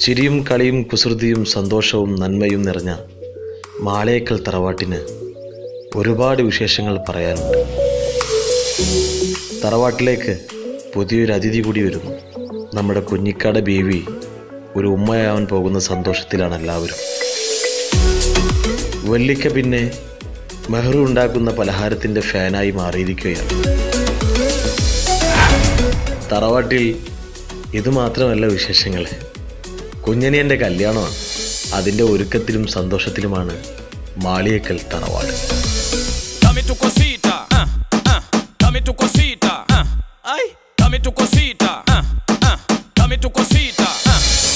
ചിരിയും കളിയും കുസൃതിയും സന്തോഷവും നന്മയും നിറഞ്ഞ മാളേക്കൽ തറവാട്ടിന് ഒരുപാട് വിശേഷങ്ങൾ പറയാനുണ്ട് തറവാട്ടിലേക്ക് പുതിയൊരു അതിഥി കൂടി വരുന്നു നമ്മുടെ കുഞ്ഞിക്കാട ബേബി ഒരു ഉമ്മയാവാൻ പോകുന്ന സന്തോഷത്തിലാണ് എല്ലാവരും വല്ലിക്ക പിന്നെ മെഹ്റു ഉണ്ടാക്കുന്ന പലഹാരത്തിൻ്റെ ഫാനായി മാറിയിരിക്കുകയാണ് തറവാട്ടിൽ ഇത് മാത്രമല്ല വിശേഷങ്ങൾ കുഞ്ഞനിയൻ്റെ കല്യാണമാണ് അതിൻ്റെ ഒരുക്കത്തിലും സന്തോഷത്തിലുമാണ് മാളിയേക്കൽ തറവാട് Dame tu cosita, ah, ah. Dame tu cosita, ah. Ay, dame tu cosita, ah, ah. Dame tu cosita, ah.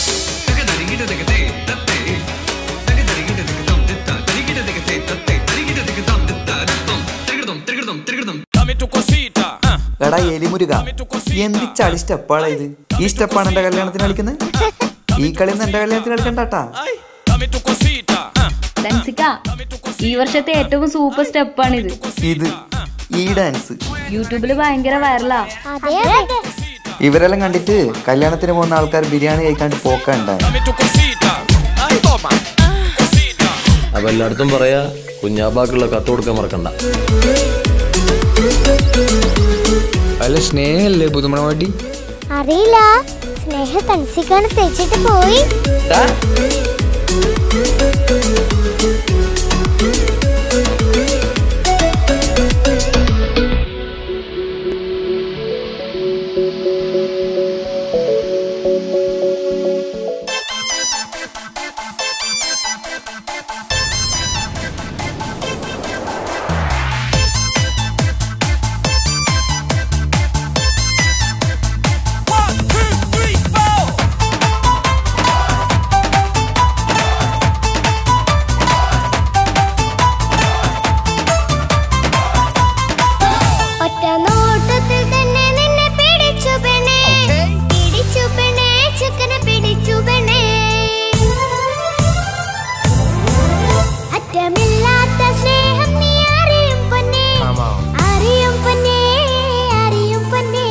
Dame tu cosita, ah. എടാ എലിമുരുക എന്ത് ചളി സ്റ്റെപ്പാടാ ഇത് ഈ സ്റ്റെപ്പാണ് എന്റെ കല്യാണത്തിന് കളിക്കുന്നത് ഈ കളി ഒന്നും എന്റെ കല്യാണത്തിന് കളിക്കണ്ടാട്ടാ Ay, dame tu cosita, ah. ധൻസിക ഈ വർഷത്തെ ഏറ്റവും സൂപ്പർ സ്റ്റെപ്പാണിത് ഇത് ഈ ഡാൻസ് യൂട്യൂബിൽ ഭയങ്കര വൈറലാ അതെ അതെ ഇവരെല്ലാം കണ്ടിട്ട് കല്യാണത്തിന് പോകുന്ന ആൾക്കാർ biryani കഴിക്കാണ്ട് പോക്കണ്ടായി Dame tu cosita. Ay, toma. Cosita. അപ്പോൾ എല്ലായിടത്തും പറയാ കുഞ്ഞാബാക്കുള്ള കത്ത് കൊടുക്കാൻ മറക്കണ്ട അല്ല സ്നേഹല്ലേ പുതുമണവാട്ടി അറിയില്ല സ്നേഹ തൻസിക്കാണ് തേച്ചിട്ട് പോയി One, two, three, four. ഒറ്റ നോട്ടത്തിൽ തന്നെ നിന്നെ പിടിച്ചു പെണ്ണേ പിടിച്ചു പെണ്ണേ ചക്കനെ പിടിച്ചു പെണ്ണേ അറ്റമില്ലാത്ത സ്നേഹം നീ അറിയും പൊന്നേ അറിയും പൊന്നേ അറിയും പൊന്നേ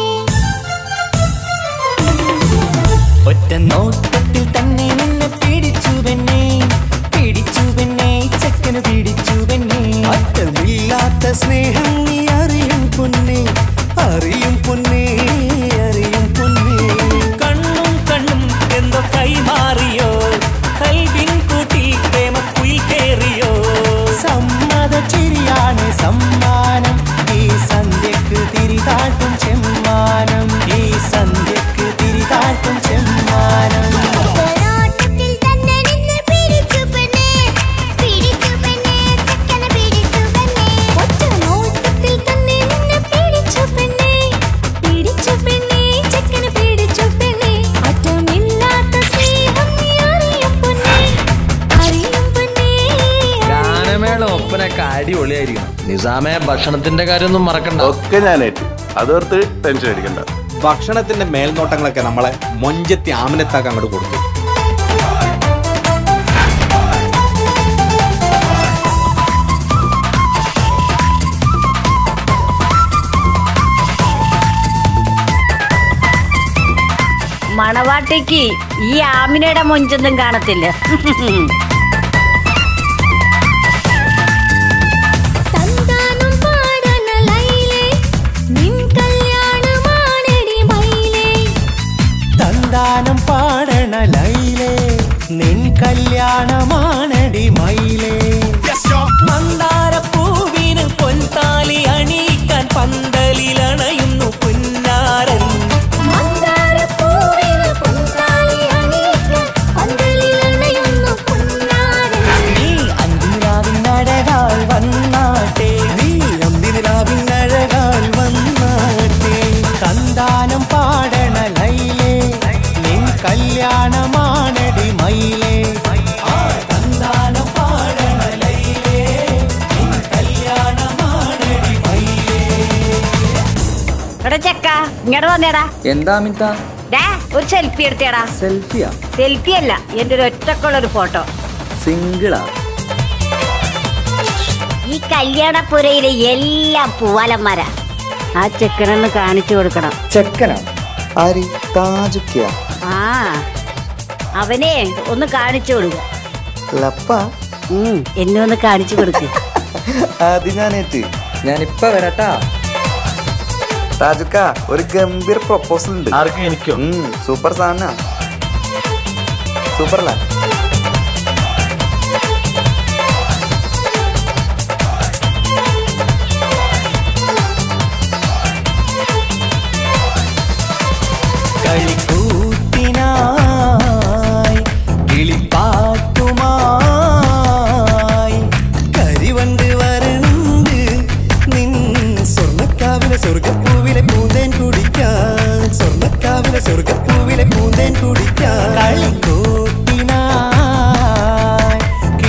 ഒറ്റ നോട്ടത്തിൽ തന്നെ നിന്നെ പിടിച്ചു പെണ്ണേ പിടിച്ചു പെണ്ണേ ചക്കന് പിടിച്ചു പെണ്ണേ അറ്റമില്ലാത്ത സ്നേഹം നീ അറിയും പൊന്നേ അറിയും പൊന്നേ അറിയും പൊന്നേ കണ്ണും കണ്ണും എന്തോ കൈമാറിയോ കൽവിൻ കൂട്ടിൽ പ്രേമക്കുയിൽ കേറിയോ സമ്മത ചിരിയാണ് സമ്മാനം ഈ സന്ധ്യക്ക് തിരിതാട്ടും ചെമ്മാനം ഈ സന്ധ്യക്ക് തിരിതാട്ടും ചെമ്മാനം ഒറ്റനോട്ടത്തിൽ തന്നെ നിന്നെ പിടിച്ചു പെണ്ണേ പിടിച്ചു പെണ്ണേ ചക്കനെ പിടിച്ചു പെണ്ണേ ഒറ്റനോട്ടത്തിൽ തന്നെ നിന്നെ പിടിച്ചു പെണ്ണേ പിടിച്ചു പെണ്ണേ ചക്കനെ പിടിച്ചു പെണ്ണേ അറ്റമില്ലാത്ത സ്നേഹം നീ അറിയും പൊന്നേ അറിയും പൊന്നേ ഗാനമേള ഒപ്പനൊക്കെ അടിപൊളിയായിരിക്കണം നിസാമെ ഭക്ഷണത്തിന്റെ കാര്യമൊന്നും മറക്കണ്ട ഒക്കെ ഞാനേറ്റ് അതോർത്ത് ടെൻഷൻ അടിക്കണ്ട ഭക്ഷണത്തിന്റെ മേൽനോട്ടങ്ങളൊക്കെ നമ്മളെ മൊഞ്ചത്തി ആമനത്താക്ക് അങ്ങോട്ട് കൊടുത്തു മണവാട്ടിക്ക് ഈ ആമിനയുടെ മൊഞ്ചൊന്നും കാണത്തില്ല തന്താനം പാടണ ലൈലേ നിൻ കല്യാണമാണെടി മൈലേ തന്താനം പാടണ ലൈലേ നിൻ കല്യാണമാണടി മയിലേ മന്ദാരപ്പൂവിന് പൊൻതാലി അണിയിക്കാൻ പന്തലിലണയുന്നു പുന്നാരൻ മന്ദാരപ്പൂവിന് പൊൻതാലി അണിയിക്കാൻ പന്തലിലണയുന്നു പൊന്നാരൻ. നീ അന്തിരാവിനഴകാൽ വന്നാട്ടെ നീ അന്തിരാവിനഴകാൽ വന്നാട്ടെ തന്താനം പാടണ ലൈലേ നിൻ കല്യാണമാണടി മയിലേ ആ തന്താനം പാടണ ലൈലേ നിൻ കല്യാണമാണടി മയിലേ എടാ ചെക്ക ഇങ്ങോട്ട് വന്നേടാ എന്താ അമിത ഡാ ഒരു സെൽഫി എടുത്തേടാ സെൽഫിയാ സെൽഫി അല്ല എന്റെ ഒരു ഒറ്റക്കുള്ള ഒരു ഫോട്ടോ സിംഗിളാ ഈ കല്യാണപ്പുരയിലെ എല്ലാം പൂവാലന്മാരാ ആ ചെക്കനൊന്ന് കാണിച്ചു കൊടുക്കണം ചെക്കനാ ആര് താജുക്കിയ ആ അവനെ ഒന്ന് കാണിച്ചു കൊടുക്കുക ലപ്പ ഉം, എന്നെ ഒന്ന് കാണിച്ചു കൊടുക്ക് അത് ഞാനേറ്റ് ഞാനിപ്പ വരാട്ടാ രാജുക്ക ഒരു ഗംഭീര പ്രൊപ്പോസൽ ഉണ്ട് ആർക്കും എനിക്കോ സൂപ്പർ സാധന സൂപ്പർ അല്ല കളിക്കൂത്തിനായി കിളിപ്പാട്ടുമായി കരിവണ്ട് വരണ്ട് നിൻ സ്വർണ്ണക്കാവിലെ സ്വർഗപ്പൂവിലെ പൂന്തേൻ കുടിക്കാൻ സ്വർണ്ണക്കാവിലെ സ്വർഗപ്പൂവിലെ പൂന്തേൻ കുടിക്കാൻ കളിക്കൂത്തിനായി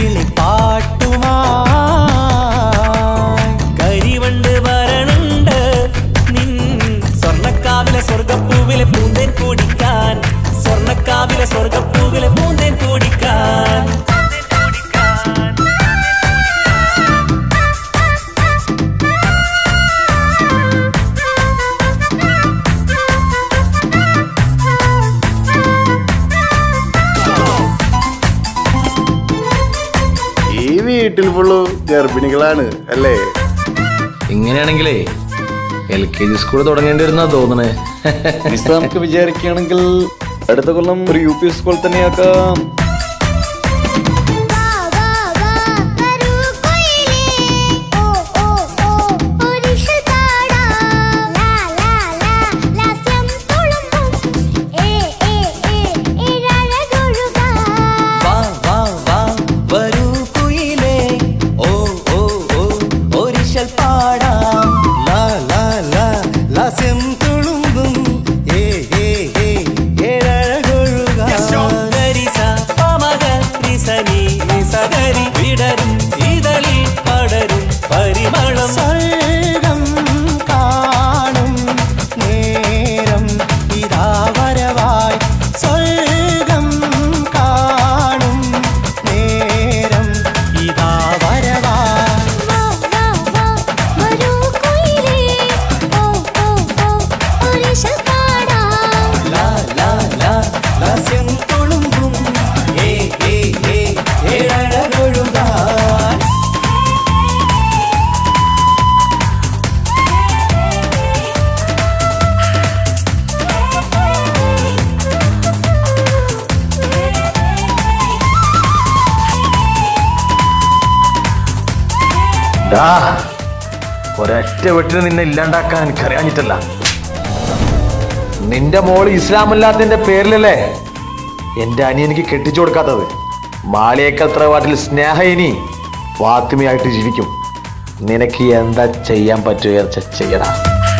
കിളിപ്പാട്ടുമായി കരിവണ്ട് വരണ്ട് നിൻ സ്വർണ്ണക്കാവിലെ സ്വർഗപ്പൂവിലെ പൂന്തേൻ കുടിക്കാൻ സ്വർണ്ണക്കാവിലെ സ്വർഗപ്പൂവിലെ പൂന്തേൻ കുടിക്കാൻ ഈ വീട്ടിൽ ഫുള്ള് ഗർഭിണികളാണ് അല്ലേ ഇങ്ങനെയാണെങ്കിലേ എൽ കെ ജി സ്കൂൾ തുടങ്ങേണ്ടി വരുന്നാ തോന്നണേ മിസ് നമുക്ക് വിചാരിക്കുകയാണെങ്കിൽ അടുത്ത കൊല്ലം ഒരു യു പി സ്കൂൾ തന്നെയാക്കാം വരൂ കൊയിലേ ഓ ഓ ഓ ഒരിഷൽ പാടാം ലാ ലാ ലാ ലാസ്യം തുളുമ്പും ഏ ഏ ഏ ഇഴഴകൊഴുകാം വാ വാ വാ വരൂ കുയിലേ ഓ ഓ ഓ ഒരിശൽ പാടാം ലാ ലാ ലാ ലാസ്യം തുളുമ്പും ഏ ഏ ഏ ഏഴഴകൊഴുകാം ഗരിസ പമഗ റിസനി നിസഗരി വിടരും ഇതളിൽ പടരും പരിമളം സ്വർഗം കാണും നേരം ഇതാ വരവായി സ്വർഗം കാണും നേരം ഇതാ വരവായി വാ വാ വാ വരൂ കൊയിലേ ഓ ഓ ഓ ഒരിഷൽ പാടാം ലാ ലാ ലാ ലാസ്യം തുളുമ്പും ഏ ഏ ഏ ഏഴഴകൊഴുകാൻ ഡാ ഒരൊറ്റ വെട്ടിന് നിന്നെ ഇല്ലാണ്ടാക്കാൻ എനിക്കറിയാഞ്ഞിട്ടല്ല നിന്റെ മോള് ഇസ്ലാമല്ലാത്തതിന്റെ പേരിലല്ലേ എന്റെ അനിയനിക്ക് കെട്ടിച്ചു കൊടുക്കാത്തത് മാളിയേക്കൽ തറവാട്ടിൽ സ്നേഹ ഇനി ഫാത്തിമയായിട്ട് ജീവിക്കും നിനക്ക് എന്താ ചെയ്യാൻ പറ്റുക ചെയ്യടാ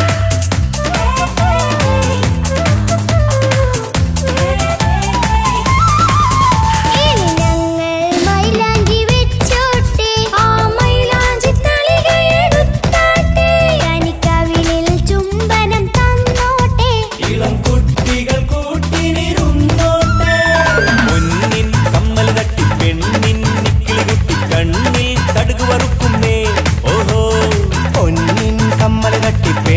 ഇനി ഞങ്ങൾ മൈലാഞ്ചി വെച്ചോട്ടെ ആ മൈലാഞ്ചി തളിക എടുത്താട്ടെ കനിക്കവിളിൽ ചുംബനം തന്നോട്ടെ ഇളം കുട്ടികൾ കൂട്ടിനിരുന്നോട്ടെ മുന്നിൻ കമ്മൽ തട്ടി പെണ്ണിൻ നിക്കിളി കുട്ടി കണ്ണിൽ കടുക് വറുക്കുന്നേ ഓഹോ പൊന്നിൻ കമ്മൽ തട്ടി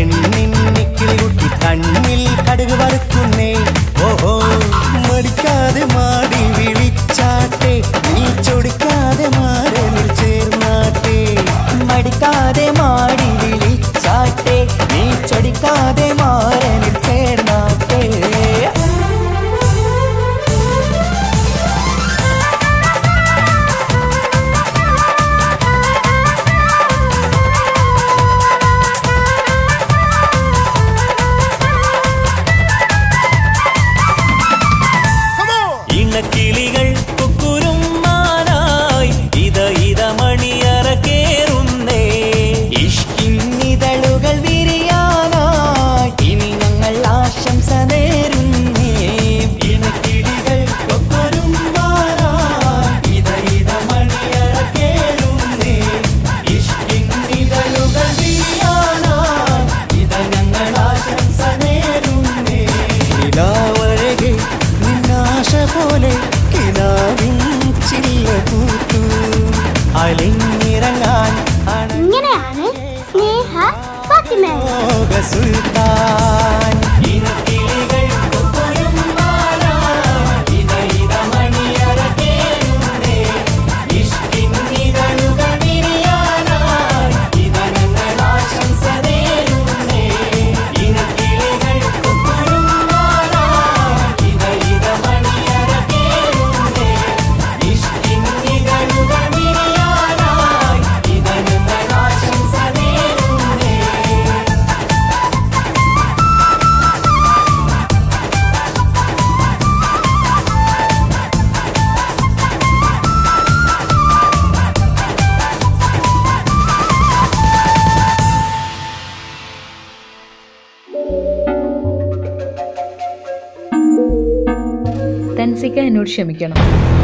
എന്നോട് ക്ഷമിക്കണം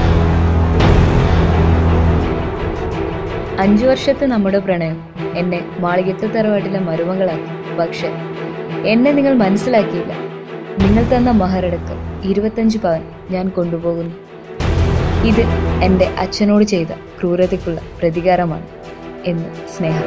അഞ്ചു വർഷത്തെ നമ്മുടെ പ്രണയം എന്നെ മാളികത്തെ തറവാട്ടിലെ മരുമകളാക്കി പക്ഷെ എന്നെ നിങ്ങൾ മനസ്സിലാക്കിയില്ല നിങ്ങൾ തന്ന മഹറടക്കം ഇരുപത്തഞ്ച് പവൻ ഞാൻ കൊണ്ടുപോകുന്നു ഇത് എൻ്റെ അച്ഛനോട് ചെയ്ത ക്രൂരതയ്ക്കുള്ള പ്രതികാരമാണ് എന്ന് സ്നേഹം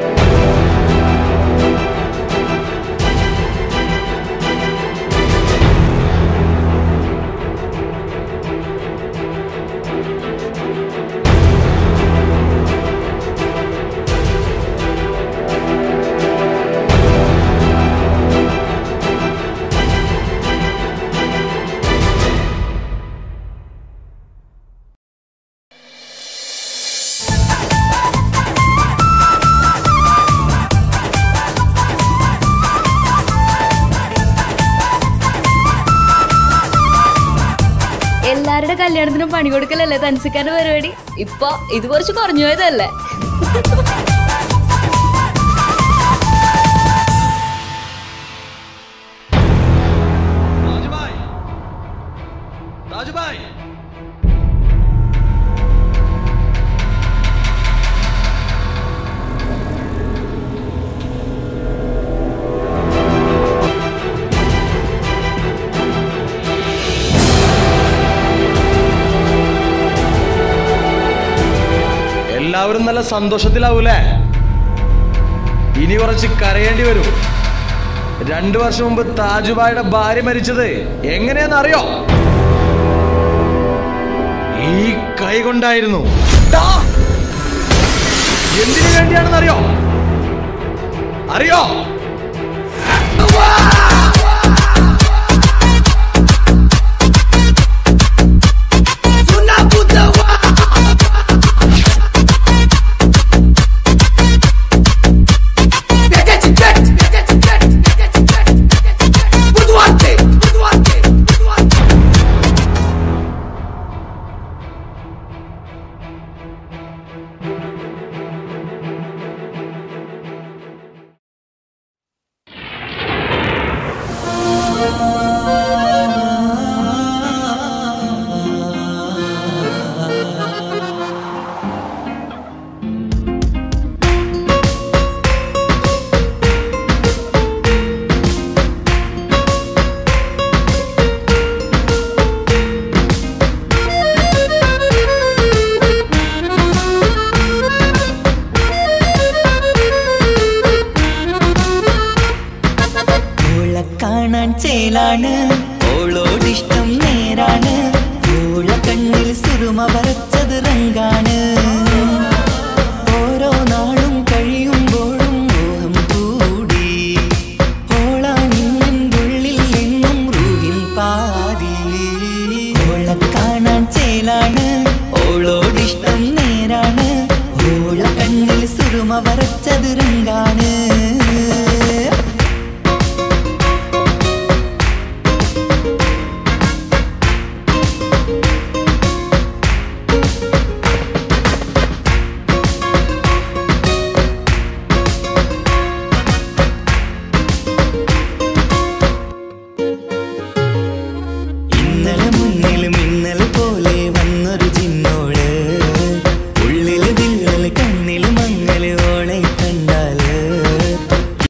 എല്ലാവരുടെ കല്യാണത്തിനും പണി കൊടുക്കലല്ലേ തൻസിക്കാന്റെ പരിപാടി ഇപ്പൊ ഇത് കുറച്ച് കുറഞ്ഞു പോയതല്ലേ രാജുഭായ് രാജുഭായ് എല്ലാവരും നല്ല സന്തോഷത്തിലാവൂലേ ഇനി കുറച്ച് കരയേണ്ടി വരും രണ്ടു വർഷം മുമ്പ് താജുബായുടെ ഭാര്യ മരിച്ചത് എങ്ങനെയാന്ന് അറിയോ ഈ കൈ കൊണ്ടായിരുന്നു ദാ! എന്തിനു വേണ്ടിയാണെന്ന് അറിയോ അറിയോ ഓളെ കാണാൻ ചേലാണ് ഓളോടിഷ്ടം നേരാണ് ഓള കണ്ണിൽ സുറുമ വരച്ചത് റങ്കാണ് ഓരോ നാളും കഴിയുമ്പോഴും മോഹം കൂടി ഓളാണിന്നുള്ളിൽ എന്നും റൂഹിൻ പാതി ഓളെ കാണാൻ ചേലാണ് ഓളോടിഷ്ടം